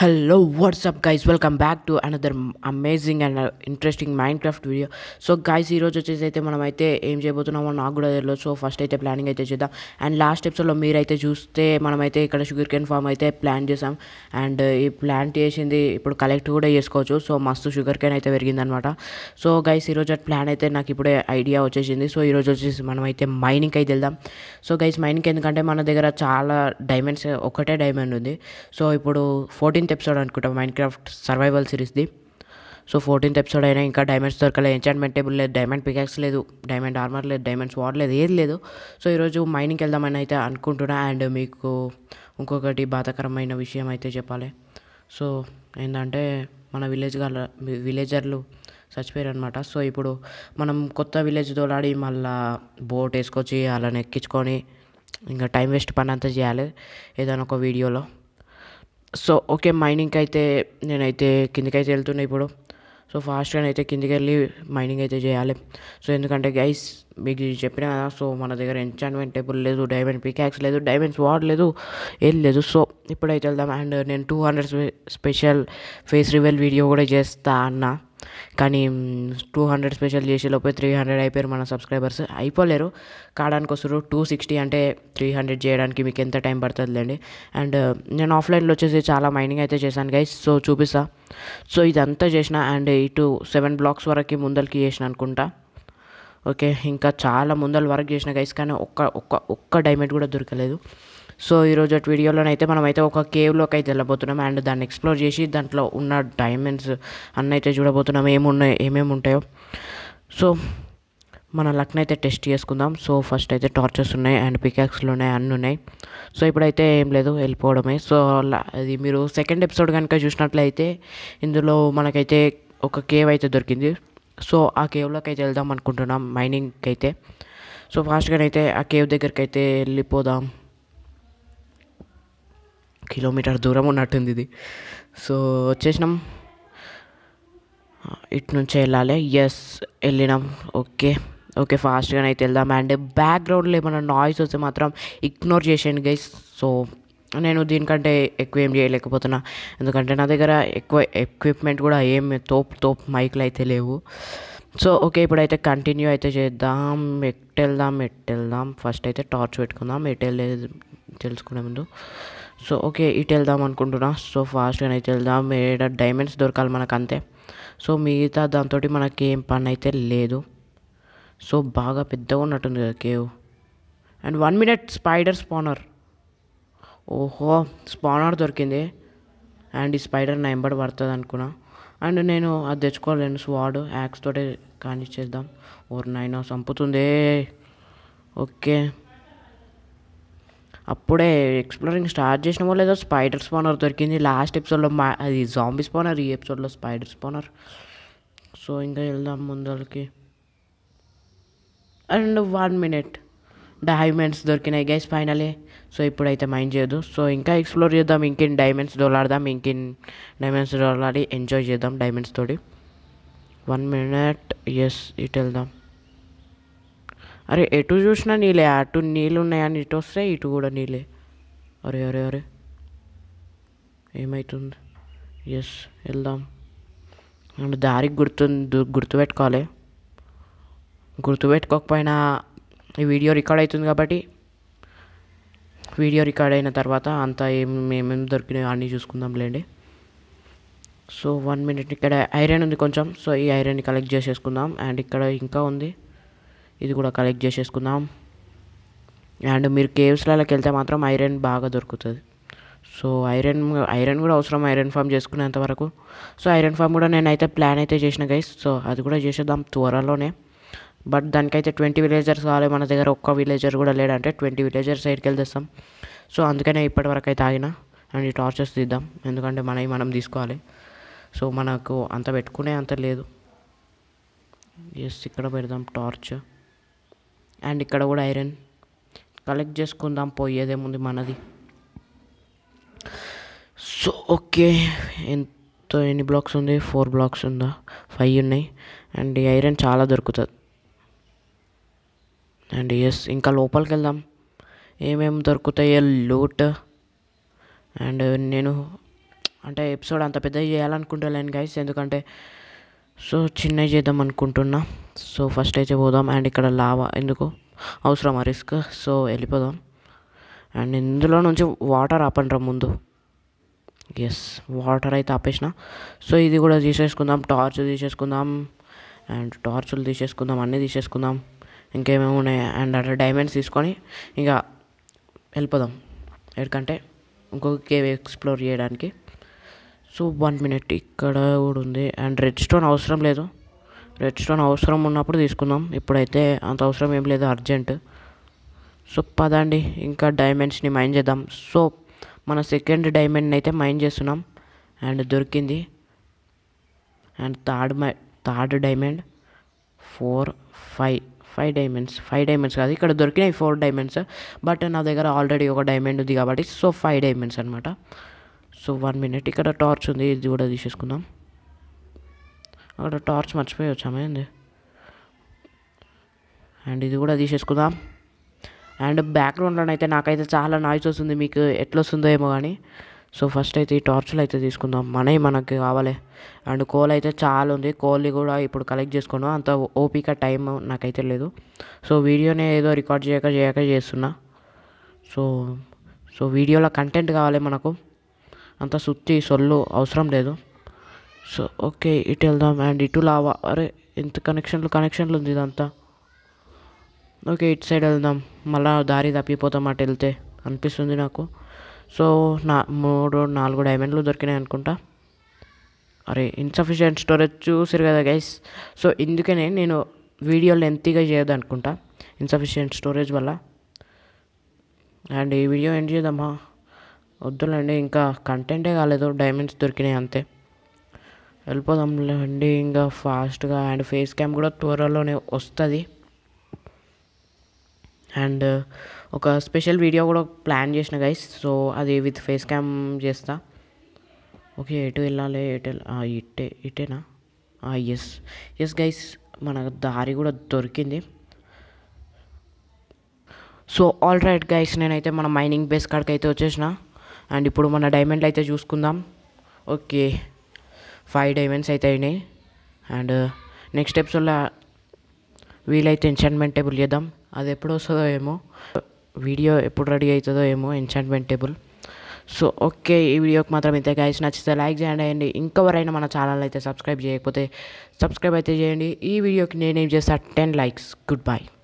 hello whatsapp guys welcome back to another amazing and interesting Minecraft video so guys ఈరోజు వచ్చేసి అయితే మనం అయితే ఏం చేయబోతున్నామో నాకు కూడా తెలియదు సో ఫస్ట్ అయితే ప్లానింగ్ అయితే చేద్దాం అండ్ లాస్ట్ ఎపిసోడ్లో మీరైతే చూస్తే మనమైతే ఇక్కడ షుగర్ కేన్ ఫామ్ అయితే ప్లాన్ చేసాం అండ్ ఈ ప్లాంట్ చేసింది ఇప్పుడు కలెక్ట్ కూడా చేసుకోవచ్చు సో మస్తు షుగర్ కేన్ అయితే పెరిగిందనమాట సో గైస్ ఈరోజు ప్లాన్ అయితే నాకు ఇప్పుడే ఐడియా వచ్చేసింది సో ఈరోజు వచ్చేసి మనం అయితే మైనింగ్కి అయితే వెళ్దాం సో గైస్ మైనింగ్కి ఎందుకంటే మన దగ్గర చాలా డైమండ్స్ ఒకటే డైమండ్ ఉంది సో ఇప్పుడు ఫోర్టీన్త్ ఎపిసోడ్ అనుకుంటా మైండ్ క్రాఫ్ట్ సర్వైవల్ సిరీస్ది సో ఫోర్టీన్త్ ఎపిసోడ్ అయినా ఇంకా డైమండ్స్ దొరకలేదు ఎంచాన్మెంట్ టేబుల్ లేదు డైమండ్ పికాక్స్ లేదు డైమండ్ ఆర్మర్ లేదు డైమండ్స్ వార్ లేదు ఏది లేదు సో ఈరోజు మైనింగ్కి వెళ్దామని అయితే అనుకుంటున్నా అండ్ మీకు ఇంకొకటి బాధాకరమైన విషయం అయితే చెప్పాలి సో ఏంటంటే మన విలేజ్ గల విలేజర్లు చచ్చిపోయారు అనమాట సో ఇప్పుడు మనం కొత్త విలేజ్ తోలాడి మళ్ళా బోట్ వేసుకొచ్చి అలా ఎక్కించుకొని ఇంకా టైం వేస్ట్ పని అంతా చేయాలి ఏదైనా ఒక వీడియోలో సో ఓకే మైనింగ్కి అయితే నేనైతే కిందికి అయితే వెళ్తున్నా ఇప్పుడు సో ఫాస్ట్గా అయితే కిందికి వెళ్ళి మైనింగ్ అయితే చేయాలి సో ఎందుకంటే గైస్ మీకు చెప్పిన కదా సో మన దగ్గర ఎంచాన్మెంట్ టేబుల్ లేదు డైమండ్ పికాక్స్ లేదు డైమండ్స్ వాడ్ లేదు ఏం లేదు సో ఇప్పుడైతే వెళ్దాం అండ్ నేను two hundred special face reveal video కూడా చేస్తా అన్న కానీ టూ హండ్రెడ్ స్పెషల్ చేసే లోపే త్రీ హండ్రెడ్ అయిపోయారు మన సబ్స్క్రైబర్స్ అయిపోలేరు కాడానికి వస్తారు టూ సిక్స్టీ అంటే త్రీ హండ్రెడ్ చేయడానికి మీకు ఎంత టైం పడుతుందిలేండి అండ్ నేను ఆఫ్లైన్లో వచ్చేసి చాలా మైనింగ్ అయితే చేశాను గైస్ సో చూపిస్తా సో ఇదంతా చేసిన అండ్ ఇటు సెవెన్ బ్లాక్స్ వరకు ముందరికి చేసిన అనుకుంటా ఓకే ఇంకా చాలా ముందల వరకు చేసిన గైస్ కానీ ఒక్క ఒక్క ఒక్క డైమండ్ కూడా దొరకలేదు సో ఈరోజు అటు వీడియోలోనైతే మనం అయితే ఒక కేవ్లోకి అయితే వెళ్ళబోతున్నాం అండ్ దాన్ని ఎక్స్ప్లోర్ చేసి దాంట్లో ఉన్న డైమండ్స్ అన్న అయితే చూడబోతున్నాం ఏమున్నాయి ఏమేమి ఉంటాయో సో మన లక్ని అయితే టెస్ట్ చేసుకుందాం సో ఫస్ట్ అయితే టార్చర్స్ ఉన్నాయి అండ్ పికాక్స్లు ఉన్నాయి అన్నీ ఉన్నాయి సో ఇప్పుడైతే ఏం లేదు వెళ్ళిపోవడమే సో అది మీరు సెకండ్ ఎపిసోడ్ కనుక చూసినట్లయితే ఇందులో మనకైతే ఒక కేవ్ అయితే దొరికింది సో ఆ కేవ్లోకి అయితే వెళ్దాం అనుకుంటున్నాం మైనింగ్కి అయితే సో ఫాస్ట్గానైతే ఆ కేవ్ దగ్గరికి అయితే వెళ్ళిపోదాం కిలోమీటర్ దూరం ఉన్నట్టుంది ఇది సో వచ్చేసినాం ఇటు నుంచి వెళ్ళాలి ఎస్ వెళ్ళినాం ఓకే ఓకే ఫాస్ట్గా అయితే వెళ్దాం అండ్ బ్యాక్గ్రౌండ్లో ఏమైనా నాయిస్ వస్తే మాత్రం ఇగ్నోర్ చేసేయండి గైస్ సో నేను దీనికంటే ఎక్కువ ఏం చేయలేకపోతున్నా ఎందుకంటే నా దగ్గర ఎక్కువ ఎక్విప్మెంట్ కూడా ఏం తోపు తోపు మైక్లు అయితే లేవు సో ఓకే ఇప్పుడైతే కంటిన్యూ అయితే చేద్దాం ఎట్టు వెళ్దాం ఎట్టు వెళ్దాం ఫస్ట్ అయితే టార్చ్ పెట్టుకుందాం ఎటు వెళ్ళేది తెలుసుకునే ముందు సో ఓకే ఇటు వెళ్దాం అనుకుంటున్నా సో ఫాస్ట్గా అయితే వెళ్దాం ఏడ డైమండ్స్ దొరకాలి మనకు అంతే సో మిగతా దాంతో మనకి ఏం పని అయితే లేదు సో బాగా పెద్దగా ఉన్నట్టుంది కదా cave and one minute spider spawner ఓహో స్పానర్ దొరికింది అండ్ ఈ స్పైడర్ నా ఎంబడి పడుతుంది అనుకున్నా అండ్ నేను అది తెచ్చుకోలేను స్వాడ్ యాక్స్ తోటే కానిచ్చేద్దాం ఓర్ నైనా చంపుతుందే ఓకే అప్పుడే ఎక్స్ప్లోరింగ్ స్టార్ట్ చేసినామో లేదో స్పైడర్ స్పానర్ దొరికింది లాస్ట్ ఎపిసోడ్లో మా అది జాంబీ స్పానర్ ఈ ఎపిసోడ్లో స్పైడర్ స్పానర్ సో ఇంకా వెళ్దాం ముందరికి అండ్ వన్ మినిట్ డైమండ్స్ దొరికినాయి గైస్ ఫైనలీ సో ఇప్పుడైతే మైండ్ చేయదు సో ఇంకా ఎక్స్ప్లోర్ చేద్దాం ఇంకెన్ డైమండ్స్ దోలాడదాం ఇంకెన్ డైమండ్స్ దోలాడి ఎంజాయ్ చేద్దాం డైమండ్స్ తోటి వన్ మినిట్ ఎస్ ఇటు వెళ్దాం అరే ఎటు చూసినా నీళ్ళే అటు నీళ్ళు ఉన్నాయని ఇటు వస్తే ఇటు కూడా నీళ్ళే అరే అరే అరే ఏమవుతుంది ఎస్ వెళ్దాం అండ్ దారికి గుర్తు గుర్తుపెట్టుకోవాలి గుర్తుపెట్టుకోకపోయినా ఈ వీడియో రికార్డ్ అవుతుంది కాబట్టి వీడియో రికార్డ్ అయిన తర్వాత అంతా ఏం ఏమేమి దొరికినాయో అన్నీ చూసుకుందాంలేండి సో వన్ మినిట్ ఇక్కడ ఐరన్ ఉంది కొంచెం సో ఈ ఐరన్ని కలెక్ట్ చేసేసుకుందాం అండ్ ఇక్కడ ఇంకా ఉంది ఇది కూడా కలెక్ట్ చేసేసుకుందాం అండ్ మీరు కేవ్స్లలోకి వెళ్తే మాత్రం ఐరన్ బాగా దొరుకుతుంది సో ఐరన్ ఐరన్ కూడా అవసరం ఐరన్ ఫామ్ చేసుకునేంత వరకు సో ఐరన్ ఫామ్ కూడా నేనైతే ప్లాన్ అయితే చేసిన గైస్ సో అది కూడా చేసేద్దాం త్వరలోనే బట్ దానికైతే ట్వంటీ విలేజర్స్ కావాలి మన దగ్గర ఒక్క విలేజర్ కూడా లేడంటే ట్వంటీ విలేజర్ సైడ్కి వెళ్తేస్తాం సో అందుకనే ఇప్పటి వరకు అయితే ఆగిన అండ్ ఈ టార్చర్స్ తీద్దాం ఎందుకంటే మనవి మనం తీసుకోవాలి సో మనకు అంత పెట్టుకునే అంత లేదు ఎస్ ఇక్కడ పెడదాం టార్చ్ అండ్ ఇక్కడ కూడా ఐరన్ కలెక్ట్ చేసుకుందాం పోయేదేముంది మనది సో ఓకే ఎంత ఎన్ని బ్లాక్స్ ఉంది ఫోర్ బ్లాక్స్ ఉందా ఫైవ్ ఉన్నాయి అండ్ ఈ ఐరన్ చాలా దొరుకుతుంది అండ్ ఎస్ ఇంకా లోపలికి వెళ్దాం ఏమేమి దొరుకుతాయో లూట్ అండ్ నేను అంటే ఎపిసోడ్ అంత పెద్దగా చేయాలనుకుంటలేను గైస్ ఎందుకంటే సో చిన్నవి చేద్దాం అనుకుంటున్నా సో ఫస్ట్ అయితే పోదాం అండ్ ఇక్కడ లావా ఎందుకు అవసరమా రిస్క్ సో వెళ్ళిపోదాం అండ్ ఇందులో నుంచి వాటర్ ఆపండ్రా ముందు ఎస్ వాటర్ అయితే ఆపేసిన సో ఇది కూడా తీసేసుకుందాం టార్చ్ తీసేసుకుందాం అండ్ టార్చులు తీసేసుకుందాం అన్నీ తీసేసుకుందాం ఇంకేమేమి ఉన్నాయి అండ్ అట్లా డైమండ్స్ తీసుకొని ఇంకా వెళ్ళిపోదాం ఎక్కడికంటే ఇంకొక కేవ్ ఎక్స్ప్లోర్ చేయడానికి సో వన్ మినిట్ ఇక్కడ కూడా ఉంది అండ్ రెడ్ స్టోన్ అవసరం లేదు రెడ్ స్టోన్ అవసరం ఉన్నప్పుడు తీసుకుందాం ఇప్పుడైతే అంత అవసరం ఏం లేదు అర్జెంట్ సో పదండి ఇంకా డైమండ్స్ని మైన్ చేద్దాం సో మన సెకండ్ డైమండ్ అయితే మైన్ చేస్తున్నాం అండ్ దొరికింది and third my third diamond four five five diamonds five diamonds కాదు ఇక్కడ దొరికినాయి ఫోర్ డైమండ్స్ బట్ నా దగ్గర ఆల్రెడీ ఒక డైమండ్ ఉంది కాబట్టి సో ఫైవ్ డైమండ్స్ అనమాట సో వన్ మినిట్ ఇక్కడ టార్చ్ ఉంది ఇది కూడా తీసేసుకుందాం అక్కడ టార్చ్ మర్చిపోయి వచ్చామైంది అండ్ ఇది కూడా తీసేసుకుందాం అండ్ బ్యాక్గ్రౌండ్లో అయితే నాకైతే చాలా నాయిస్ వస్తుంది మీకు ఎట్లా వస్తుందో ఏమో కానీ సో ఫస్ట్ అయితే ఈ టార్చ్లు అయితే తీసుకుందాం మనవి మనకి కావాలి అండ్ కోల్ అయితే చాలా ఉంది కోల్ని కూడా ఇప్పుడు కలెక్ట్ చేసుకున్నాం అంత ఓపిక టైం నాకైతే లేదు సో వీడియోనే ఏదో రికార్డ్ చేయక చేయక చేస్తున్నా సో సో వీడియోలో కంటెంట్ కావాలి మనకు అంత సుత్తి సొల్లు అవసరం లేదు సో ఓకే ఇటు వెళ్దాం అండ్ ఇటు లావా అరే ఎంత కనెక్షన్లు కనెక్షన్లు ఉంది ఇదంతా ఓకే ఇటు సైడ్ వెళ్దాం మళ్ళా దారి తప్పిపోతాం అటు వెళ్తే అనిపిస్తుంది నాకు సో నా మూడు నాలుగు డైమండ్లు దొరికినాయి అనుకుంటా అరే ఇన్సఫిషియెంట్ స్టోరేజ్ చూసారు కదా గైస్ సో ఇందుకనే నేను వీడియో లెంతీగా చేయదు అనుకుంటా ఇన్సఫిషియెంట్ స్టోరేజ్ వల్ల అండ్ ఈ వీడియో ఎండ్ చేద్దామా వద్దులేండి ఇంకా కంటెంటే కాలేదు డైమండ్స్ దొరికినాయి అంతే వెళ్ళిపోదాంలేండి ఇంకా ఫాస్ట్గా అండ్ ఫేస్ క్యామ్ కూడా త్వరలోనే వస్తుంది అండ్ ఒక స్పెషల్ వీడియో కూడా ప్లాన్ చేసిన గైస్ సో అది విత్ ఫేస్ క్యామ్ చేస్తా ఓకే ఎటు వెళ్ళాలి ఎటు వెళ్ళ- ఆ, ఇటే ఇటేనా ఎస్ ఎస్ గైస్ మన దారి కూడా దొరికింది సో ఆల్ రైట్ గైస్ నేనైతే మన మైనింగ్ బేస్ కాడికి అయితే వచ్చేసిన అండ్ ఇప్పుడు మన డైమండ్లు అయితే చూసుకుందాం ఓకే ఫైవ్ డైమండ్స్ అయితే అయినాయి అండ్ నెక్స్ట్ ఎపిసోడ్లో వీలైతే ఎంచాంట్మెంట్ టేబుల్ చేద్దాం అది ఎప్పుడు వస్తుందో ఏమో వీడియో ఎప్పుడు రెడీ అవుతుందో ఏమో ఎంచాంట్మెంట్ టేబుల్ సో ఓకే ఈ వీడియోకి మాత్రం ఇంతే గైస్ నచ్చితే లైక్ చేయండి ఇంకెవరైనా మన ఛానల్ అయితే సబ్స్క్రైబ్ చేయకపోతే సబ్స్క్రైబ్ అయితే చేయండి ఈ వీడియోకి నేనేం చేస్తా టెన్ లైక్స్ గుడ్ బై